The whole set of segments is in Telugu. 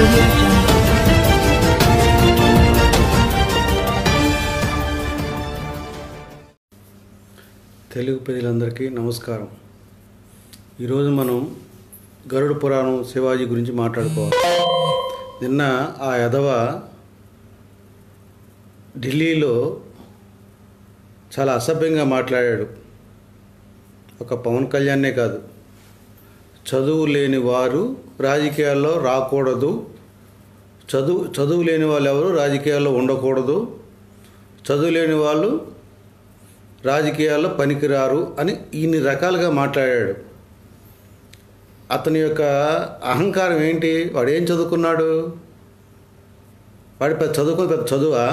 audio jungle. తెలుగు ప్రజలందరికీ నమస్కారం ఈరోజు మనం గరుడ పురాణం శివాజీ గురించి మాట్లాడుకోవాలి నిన్న ఆ యదవ ఢిల్లీలో చాలా అసభ్యంగా మాట్లాడాడు ఒక పవన్ కళ్యాణ్నే కాదు చదువు లేని వారు రాజకీయాల్లో రాకూడదు చదువు చదువు లేని వాళ్ళు ఎవరు రాజకీయాల్లో ఉండకూడదు చదువు లేని వాళ్ళు రాజకీయాల్లో పనికిరారు అని ఇన్ని రకాలుగా మాట్లాడాడు అతని యొక్క అహంకారం ఏంటి వాడు ఏం చదువుకున్నాడు వాడి పెద్ద చదువుకుని పెద్ద చదువా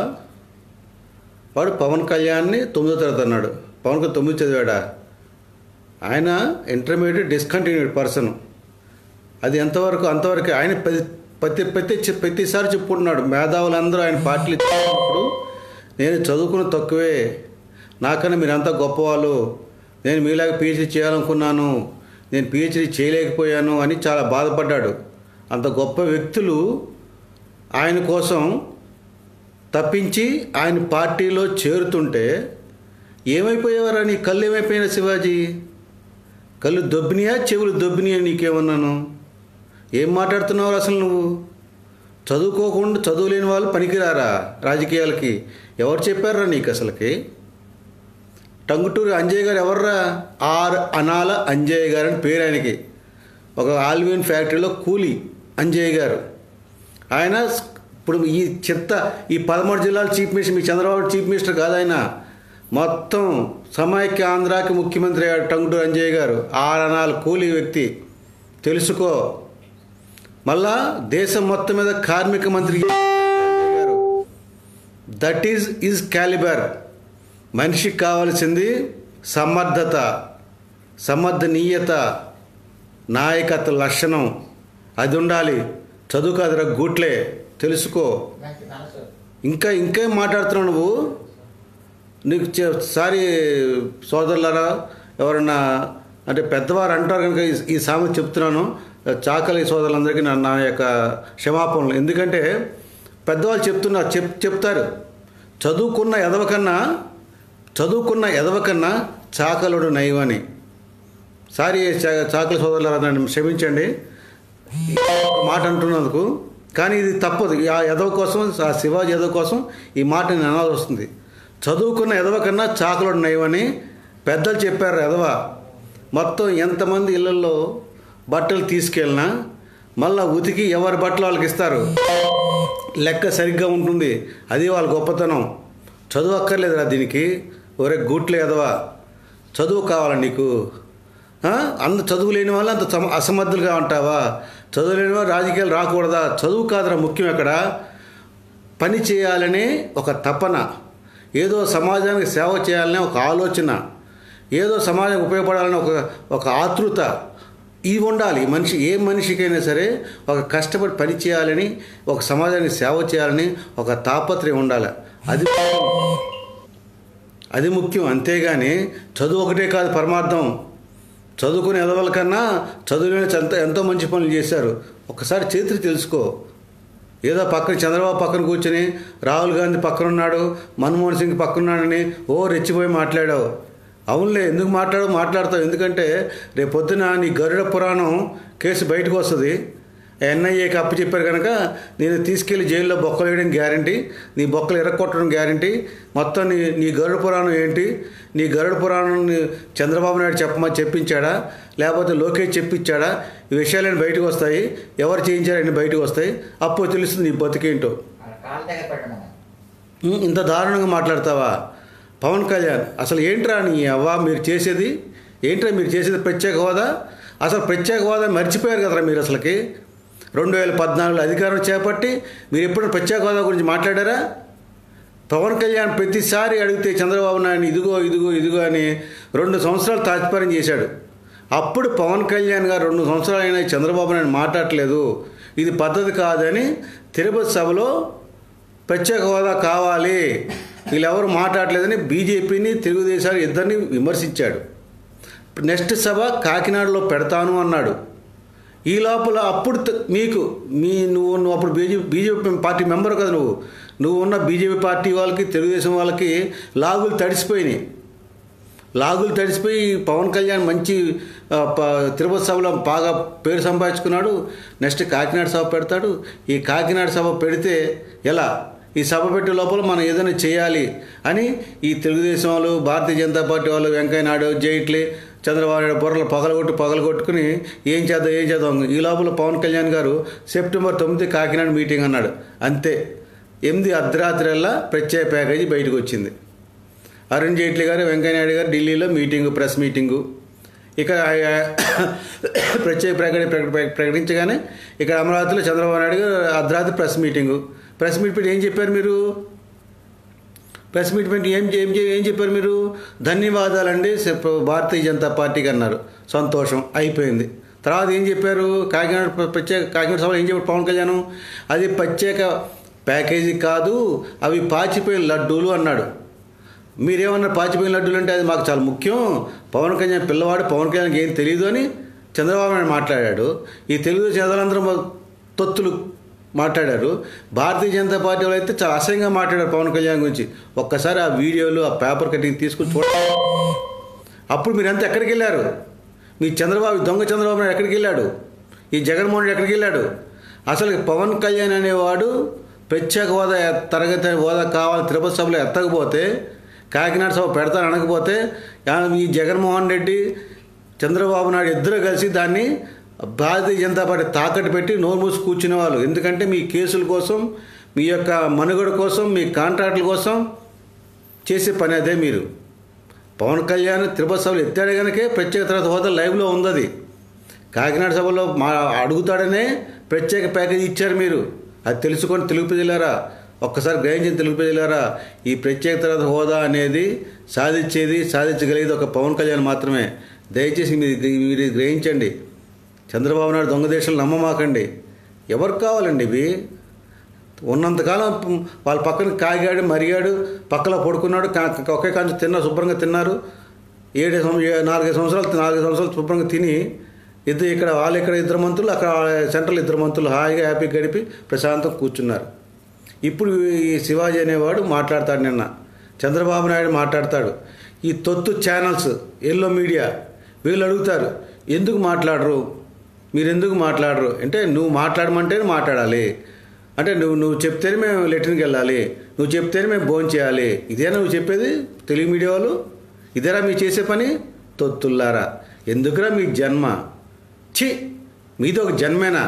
వాడు పవన్ కళ్యాణ్ని తొమ్మిదో తరగతి అన్నాడు పవన్ కళ్యాణ్ తొమ్మిది చదివాడా ఆయన ఇంటర్మీడియట్ డిస్కంటిన్యూడ్ పర్సన్ అది ఎంతవరకు అంతవరకు ఆయన ప్రతి ప్రతి ప్రతి ప్రతిసారి చెప్పుకుంటున్నాడు మేధావులందరూ ఆయన పార్టీలు ఇచ్చినప్పుడు నేను చదువుకున్న తక్కువే నాకన్నా మీరంతా గొప్పవాళ్ళు నేను మీలాగా పిహెచ్డీ చేయాలనుకున్నాను నేను పిహెచ్డీ చేయలేకపోయాను అని చాలా బాధపడ్డాడు అంత గొప్ప వ్యక్తులు ఆయన కోసం తప్పించి ఆయన పార్టీలో చేరుతుంటే ఏమైపోయేవారా నీ కళ్ళు ఏమైపోయినా శివాజీ కళ్ళు దొబ్బినియా చెవులు దొబ్బినియా నీకేమన్నాను ఏం మాట్లాడుతున్నావు అసలు నువ్వు చదువుకోకుండా చదువులేని వాళ్ళు పనికిరారా రాజకీయాలకి ఎవరు చెప్పారా నీకు అసలుకి టంగుటూరి అంజయ్ గారు ఎవర్రా ఆర్ అనాల అంజయ్ గారు అని పేరు ఆయనకి ఒక ఆల్విన్ ఫ్యాక్టరీలో కూలీ అంజయ్ గారు ఆయన ఇప్పుడు ఈ చెత్త ఈ పదమూడు జిల్లాల చీఫ్ మినిస్టర్ మీ చంద్రబాబు చీఫ్ మినిస్టర్ కాదు ఆయన మొత్తం సమైక్య ఆంధ్రాకి ముఖ్యమంత్రి అయ్యాడు టంగుటూరి అంజయ్ గారు ఆర్ అనాల కూలీ వ్యక్తి తెలుసుకో మళ్ళా దేశం మొత్తం మీద కార్మిక మంత్రి గారు దట్ ఈజ్ ఈజ్ క్యాలిబర్ మనిషికి కావాల్సింది సమర్థత సమర్థనీయత నాయకత్వ లక్షణం అది ఉండాలి చదువు కాదురా గూట్లే తెలుసుకో ఇంకా ఇంకేం మాట్లాడుతున్నావు నువ్వు నీకు చె- సారీ సోదరులారా ఎవరన్నా అంటే పెద్దవారు అంటారు కనుక ఈ- ఈ సామెత చెప్తున్నాను చాకలి సోదరులందరికీ నా నా యొక్క క్షమాపణలు ఎందుకంటే పెద్దవాళ్ళు చెప్తున్నారు చెప్ చెప్తారు చదువుకున్న ఎదవ కన్నా చదువుకున్న ఎదవ కన్నా చాకలుడు నయమని సారీ చా- చాకలి సోదరులారా నన్ను క్షమించండి ఈ ఒక మాట అంటున్నందుకు కానీ ఇది తప్పదు ఆ ఎదవ కోసం ఆ శివాజీ ఎదవ కోసం ఈ మాట నేను అనాల్సి వస్తుంది చదువుకున్న ఎదవ కన్నా చాకలుడు నయమని పెద్దలు చెప్పారు ఎదవ మొత్తం ఎంతమంది ఇళ్ళల్లో బట్టలు తీసుకెళ్ళినా మళ్ళా ఉతికి ఎవరి బట్టలు వాళ్ళకి ఇస్తారు లెక్క సరిగ్గా ఉంటుంది అది వాళ్ళ గొప్పతనం చదువు అక్కర్లేదురా దీనికి ఒరే గూట్లు ఎదవా చదువు కావాలా నీకు ఆ? అంత చదువు లేని వాళ్ళు అంత సమ అసమర్థులుగా ఉంటావా చదువు లేని వాళ్ళు రాజకీయాలు రాకూడదా చదువు కాదురా ముఖ్యం ఎక్కడ పని చేయాలనే ఒక తపన ఏదో సమాజానికి సేవ చేయాలనే ఒక ఆలోచన ఏదో సమాజానికి ఉపయోగపడాలని ఒక ఒక ఆతృత ఇవి ఉండాలి మనిషి ఏ మనిషికైనా సరే ఒక కష్టపడి పని చేయాలని ఒక సమాజానికి సేవ చేయాలని ఒక తాపత్రయం ఉండాలి అది అది ముఖ్యం అంతేగాని చదువు ఒకటే కాదు పరమార్థం చదువుకునే ఎదవల కన్నా చదువులేని ఎంతో ఎంతో మంచి పనులు చేశారు ఒకసారి చరిత్ర తెలుసుకో ఏదో పక్కన చంద్రబాబు పక్కన కూర్చొని రాహుల్ గాంధీ పక్కన ఉన్నాడు మన్మోహన్ సింగ్ పక్కన ఉన్నాడని ఓ రెచ్చిపోయి మాట్లాడావు అవునులే ఎందుకు మాట్లాడు మాట్లాడతావు ఎందుకంటే రేపు పొద్దున నీ గరుడ పురాణం కేసు బయటకు వస్తుంది ఎన్ఐఏకి అప్పు చెప్పారు కనుక నేను తీసుకెళ్లి జైల్లో బొక్కలు వేయడం గ్యారంటీ నీ బొక్కలు ఎరక్కొట్టడం గ్యారంటీ మొత్తం నీ నీ గరుడ పురాణం ఏంటి నీ గరుడ పురాణం చంద్రబాబు నాయుడు చెప్పమని చెప్పించాడా లేకపోతే లోకేష్ చెప్పించాడా ఈ విషయాలన్నీ బయటకు వస్తాయి ఎవరు చేయించారని బయటకు వస్తాయి అప్పుడు తెలుస్తుంది నీ బతికేంటో కాళ్ళ దగ్గర పెట్టడం ఉం, ఇంత దారుణంగా మాట్లాడతావా పవన్ కళ్యాణ్ అసలు ఏంట్రా నీ అవ్వ మీరు చేసేది ఏంట్రా మీరు చేసేది ప్రత్యేక హోదా అసలు ప్రత్యేక హోదా మర్చిపోయారు కదరా మీరు అసలుకి రెండు వేల పద్నాలుగులో అధికారం చేపట్టి మీరు ఎప్పుడు ప్రత్యేక హోదా గురించి మాట్లాడారా పవన్ కళ్యాణ్ ప్రతిసారి అడిగితే చంద్రబాబు నాయుడు ఇదిగో ఇదిగో ఇదిగో అని రెండు సంవత్సరాలు తాత్పర్యం చేశాడు అప్పుడు పవన్ కళ్యాణ్ గారు రెండు సంవత్సరాలు అయినా చంద్రబాబు నాయుడు మాట్లాడలేదు ఇది పద్ధతి కాదని తిరుపతి సభలో ప్రత్యేక హోదా కావాలి వీళ్ళెవరు మాట్లాడలేదని బీజేపీని తెలుగుదేశాలు ఇద్దరిని విమర్శించాడు నెక్స్ట్ సభ కాకినాడలో పెడతాను అన్నాడు ఈ లోపల అప్పుడు త- నీకు మీ నువ్వు నువ్వు అప్పుడు బీజేపీ బీజేపీ పార్టీ మెంబర్ కదా నువ్వు నువ్వు ఉన్న బీజేపీ పార్టీ వాళ్ళకి తెలుగుదేశం వాళ్ళకి లాగులు తడిసిపోయినాయి లాగులు తడిసిపోయి పవన్ కళ్యాణ్ మంచి ఆ, ప- తిరుపతి సభలో బాగా పేరు సంపాదించుకున్నాడు నెక్స్ట్ కాకినాడ సభ పెడతాడు ఈ కాకినాడ సభ పెడితే ఎలా ఈ సభ పెట్టే లోపల మనం ఏదైనా చేయాలి అని ఈ తెలుగుదేశం వాళ్ళు భారతీయ జనతా పార్టీ వాళ్ళు వెంకయ్య నాయుడు జైట్లీ చంద్రబాబు నాయుడు బుర్రలు పగలగొట్టు పగలగొట్టుకుని ఏం చేద్దాం ఏం చేద్దాం ఈ లోపల పవన్ కళ్యాణ్ గారు సెప్టెంబర్ తొమ్మిది కాకినాడ మీటింగ్ అన్నాడు అంతే ఎనిమిది అర్ధరాత్రిల్లా ప్రత్యేక ప్యాకేజీ బయటకు వచ్చింది అరుణ్ జైట్లీ గారు వెంకయ్యనాయుడు గారు ఢిల్లీలో మీటింగు ప్రెస్ మీటింగు ఇక ఆ, ప్రత్యేక ప్రకటన ప్రకట- ప్రకటించగానే ఇక్కడ అమరావతిలో చంద్రబాబు నాయుడు గారు అర్ధరాత్రి ప్రెస్ మీటింగు ప్రెస్ మీట్ పెట్టి ఏం చెప్పారు మీరు ప్రెస్ మీట్ పెట్టి ఏం ఏం చే- ఏం చెప్పారు మీరు ధన్యవాదాలండి సె- భారతీయ జనతా పార్టీకి అన్నారు సంతోషం అయిపోయింది తర్వాత ఏం చెప్పారు కాకినాడ ప్ర- ప్రత్యేక కాకినాడ సభలో ఏం చెప్పారు పవన్ కళ్యాణ్ అది ప్రత్యేక ప్యాకేజీ కాదు అవి పాచిపోయిన లడ్డూలు అన్నాడు మీరేమన్నారు పాచిపోయిన లడ్డూలు అంటే అది మాకు చాలా ముఖ్యం పవన్ కళ్యాణ్ పిల్లవాడు పవన్ కళ్యాణ్కి ఏం తెలియదు అని చంద్రబాబు నాయుడు మాట్లాడాడు ఈ తెలుగుదేశం ప్రజలందరూ మా తొత్తులు మాట్లాడారు భారతీయ జనతా పార్టీ వాళ్ళు అయితే చాలా అసహ్యంగా మాట్లాడారు పవన్ కళ్యాణ్ గురించి ఒక్కసారి ఆ వీడియోలు ఆ పేపర్ కటింగ్ తీసుకుని చూడ అప్పుడు మీరంతా ఎక్కడికి వెళ్ళారు మీ చంద్రబాబు దొంగ చంద్రబాబు నాయుడు ఎక్కడికి వెళ్ళాడు ఈ జగన్మోహన్ రెడ్డి ఎక్కడికి వెళ్ళాడు అసలు పవన్ కళ్యాణ్ అనేవాడు ప్రత్యేక హోదా ఎ- తరగతి హోదా కావాలి తిరుపతి సభలో ఎత్తకపోతే కాకినాడ సభ పెడతాను అనకపోతే ఆ- ఈ జగన్మోహన్ రెడ్డి చంద్రబాబు నాయుడు ఇద్దరు కలిసి దాన్ని భారతీయ జనతా పార్టీ తాకట్టు పెట్టి నోరు మూసి కూర్చునే వాళ్ళు ఎందుకంటే మీ కేసుల కోసం మీ యొక్క మనుగడ కోసం మీ కాంట్రాక్టుల కోసం చేసే పని అదే మీరు పవన్ కళ్యాణ్ తిరుపతి సభలు ఎత్తాడు కనుకే ప్రత్యేక తర్వాత హోదా లైవ్లో ఉంది అది కాకినాడ సభలో మా అడుగుతాడనే ప్రత్యేక ప్యాకేజీ ఇచ్చారు మీరు అది తెలుసుకొని తెలుగు ప్రజలారా ఒక్కసారి గ్రహించిన తెలుగు ప్రజలారా ఈ ప్రత్యేక తర్వాత హోదా అనేది సాధించేది సాధించగలిగేది ఒక పవన్ కళ్యాణ్ మాత్రమే దయచేసి మీరు మీరు ఇది గ్రహించండి చంద్రబాబు నాయుడు దొంగ దేశాలు నమ్మమాకండి ఎవరికి కావాలండి ఇవి ఉన్నంతకాలం వాళ్ళ పక్కన కాగాడు మరిగాడు పక్కలో పడుకున్నాడు కా- ఒకే కాంచి తిన్నా శుభ్రంగా తిన్నారు ఏడు సంవ- ఏ- నాలుగైదు సంవత్సరాలు నాలుగైదు సంవత్సరాలు శుభ్రంగా తిని ఇద్దరు ఇక్కడ వాళ్ళు ఇక్కడ ఇద్దరు మంత్రులు అక్కడ సెంట్రల్ ఇద్దరు మంత్రులు హాయిగా హ్యాపీ గడిపి ప్రశాంతం కూర్చున్నారు ఇప్పుడు ఈ శివాజీ అనేవాడు మాట్లాడతాడు నిన్న చంద్రబాబు నాయుడు మాట్లాడతాడు ఈ తొత్తు ఛానల్స్ ఎల్లో మీడియా వీళ్ళు అడుగుతారు ఎందుకు మాట్లాడరు మీరు ఎందుకు మాట్లాడరు అంటే నువ్వు మాట్లాడమంటేనే మాట్లాడాలి అంటే నువ్వు నువ్వు చెప్తేనే మేము లెట్రిన్కి వెళ్ళాలి నువ్వు చెప్తేనే మేము భోజనం చేయాలి ఇదేనా నువ్వు చెప్పేది తెలుగు మీడియా వాళ్ళు ఇదేరా మీరు చేసే పని తొత్తుల్లారా ఎందుకురా మీ జన్మ ఛీ మీది ఒక జన్మేనా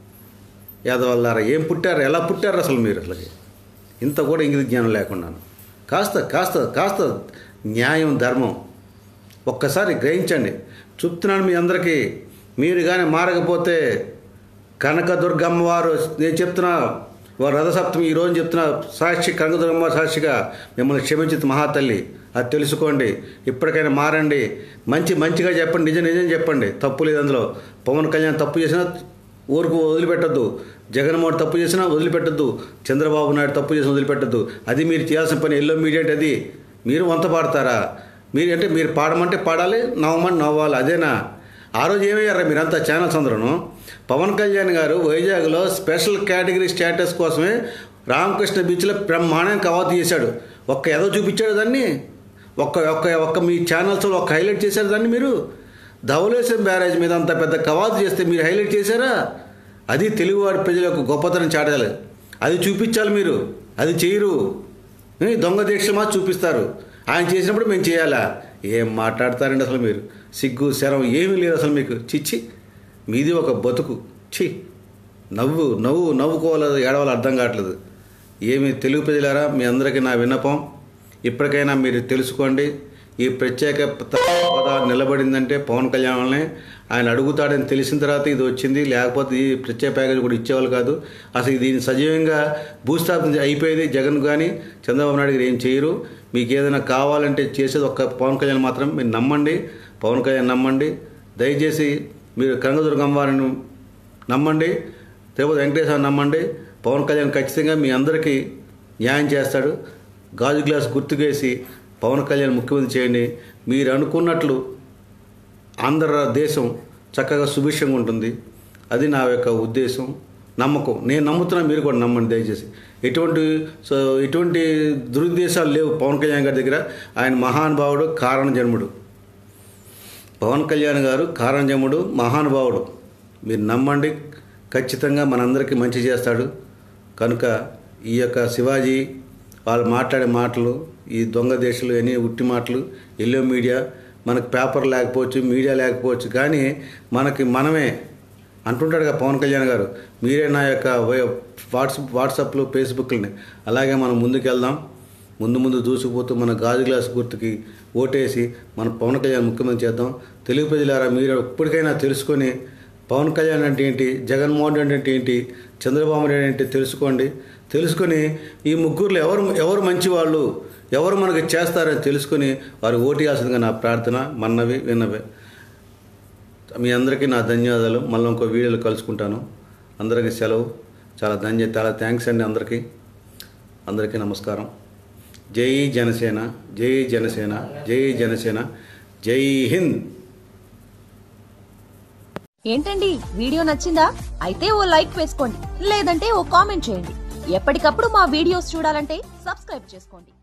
యాదవల్లారా ఏం పుట్టారు ఎలా పుట్టారు అసలు మీరు అసలు ఇంత కూడా ఇంగిత జ్ఞానం లేకున్నాను కాస్త కాస్త కాస్త న్యాయం ధర్మం ఒక్కసారి గ్రహించండి చెప్తున్నాను మీ అందరికీ మీరు కానీ మారకపోతే కనకదుర్గమ్మ వారు నేను చెప్తున్నా వారు రథసప్తమి ఈరోజు చెప్తున్నా సాక్షి కనకదుర్గమ్మ సాక్షిగా మిమ్మల్ని క్షమించింది మహాతల్లి అది తెలుసుకోండి ఇప్పటికైనా మారండి మంచి మంచిగా చెప్పండి నిజం నిజం చెప్పండి తప్పు లేదు అందులో పవన్ కళ్యాణ్ తప్పు చేసినా ఊరుకు వదిలిపెట్టద్దు జగన్మోహన్ తప్పు చేసినా వదిలిపెట్టద్దు చంద్రబాబు నాయుడు తప్పు చేసినా వదిలిపెట్టద్దు అది మీరు చేయాల్సిన పని ఎల్లో మీడియా అంటే అది మీరు వంత పాడతారా మీరు అంటే మీరు పాడమంటే పాడాలి నవ్వమని నవ్వాలి అదేనా ఆ రోజు ఏమయ్యారా మీరంతా ఛానల్స్ అందరూ పవన్ కళ్యాణ్ గారు వైజాగ్లో స్పెషల్ కేటగిరీ స్టేటస్ కోసమే రామకృష్ణ బీచ్లో బ్రహ్మాండంగా కవాతు చేశాడు ఒక్క ఎదో చూపించాడు దాన్ని ఒక్క ఒక్క ఒక్క మీ ఛానల్స్లో ఒక్క హైలైట్ చేశారు దాన్ని మీరు ధవలేశ్వరం బ్యారేజ్ మీద అంత పెద్ద కవాతు చేస్తే మీరు హైలైట్ చేశారా అది తెలుగువాడి ప్రజల యొక్క గొప్పతనం చాటాలి అది చూపించాలి మీరు అది చేయరు ఏ, దొంగ దీక్ష మా చూపిస్తారు ఆయన చేసినప్పుడు మేము చేయాలా ఏం మాట్లాడతారండి అసలు మీరు సిగ్గు శరం ఏమీ లేదు అసలు మీకు చిచ్చి మీది ఒక బతుకు ఛీ నవ్వు నవ్వు నవ్వుకోవాలి ఏడవాలి అర్థం కావట్లేదు ఏమి తెలుగు ప్రజలారా మీ అందరికీ నా విన్నపం ఇప్పటికైనా మీరు తెలుసుకోండి ఈ ప్రత్యేక హోదా నిలబడిందంటే పవన్ కళ్యాణ్ వల్లనే ఆయన అడుగుతాడని తెలిసిన తర్వాత ఇది వచ్చింది లేకపోతే ఈ ప్రత్యేక ప్యాకేజ్ కూడా ఇచ్చేవాళ్ళు కాదు అసలు దీన్ని సజీవంగా భూస్థాపన అయిపోయేది జగన్ కానీ చంద్రబాబు నాయుడు గారు ఏం చేయరు మీకు ఏదైనా కావాలంటే చేసేది ఒక్క పవన్ కళ్యాణ్ మాత్రం మీరు నమ్మండి పవన్ కళ్యాణ్ నమ్మండి దయచేసి మీరు కనకదుర్గమ్మ వారిని నమ్మండి తిరుపతి వెంకటేశ్వర నమ్మండి పవన్ కళ్యాణ్ ఖచ్చితంగా మీ అందరికీ న్యాయం చేస్తాడు గాజు గ్లాస్ గుర్తుకేసి పవన్ కళ్యాణ్ ముఖ్యమంత్రి చేయండి మీరు అనుకున్నట్లు ఆంధ్ర దేశం చక్కగా సుభిక్షంగా ఉంటుంది అది నా యొక్క ఉద్దేశం నమ్మకం నేను నమ్ముతున్నా మీరు కూడా నమ్మండి దయచేసి ఎటువంటి సో ఎటువంటి దురుద్దేశాలు లేవు పవన్ కళ్యాణ్ గారి దగ్గర ఆయన మహానుభావుడు కారణ జన్ముడు పవన్ కళ్యాణ్ గారు కారణజముడు మహానుభావుడు మీరు నమ్మండి ఖచ్చితంగా మనందరికీ మంచి చేస్తాడు కనుక ఈ యొక్క శివాజీ వాళ్ళు మాట్లాడే మాటలు ఈ దొంగ దేశాలు అన్ని ఉట్టి మాటలు ఎల్లో మీడియా మనకు పేపర్ లేకపోవచ్చు మీడియా లేకపోవచ్చు కానీ మనకి మనమే అంటుంటాడు కదా పవన్ కళ్యాణ్ గారు మీరే నా యొక్క వై- వాట్సాప్ వాట్సాప్లు ఫేస్బుక్లని అలాగే మనం ముందుకెళ్దాం ముందు ముందు దూసుకుపోతూ మన గాజు గ్లాస్ గుర్తుకి ఓటేసి మన పవన్ కళ్యాణ్ ముఖ్యమంత్రి చేద్దాం తెలుగు ప్రజలారా మీరు ఇప్పటికైనా తెలుసుకొని పవన్ కళ్యాణ్ అంటే ఏంటి జగన్మోహన్ రెడ్డి అంటే ఏంటి చంద్రబాబు నాయుడు అంటే తెలుసుకోండి తెలుసుకొని ఈ ముగ్గురులో ఎవరు ఎవరు మంచి వాళ్ళు ఎవరు మనకి చేస్తారని తెలుసుకొని వారు ఓటేయాల్సిందిగా నా ప్రార్థన మన్నవి విన్నవి మీ అందరికీ నా ధన్యవాదాలు మళ్ళీ ఇంకో వీడియోలో కలుసుకుంటాను అందరికీ సెలవు చాలా ధన్య చాలా థ్యాంక్స్ అండి అందరికీ అందరికీ నమస్కారం జై జనసేన జై జనసేన జై జనసేన జై హింద్ ఏంటండి వీడియో నచ్చిందా అయితే ఓ లైక్ వేసుకోండి లేదంటే ఓ కామెంట్ చేయండి ఎప్పటికప్పుడు మా వీడియోస్ చూడాలంటే సబ్స్క్రైబ్ చేసుకోండి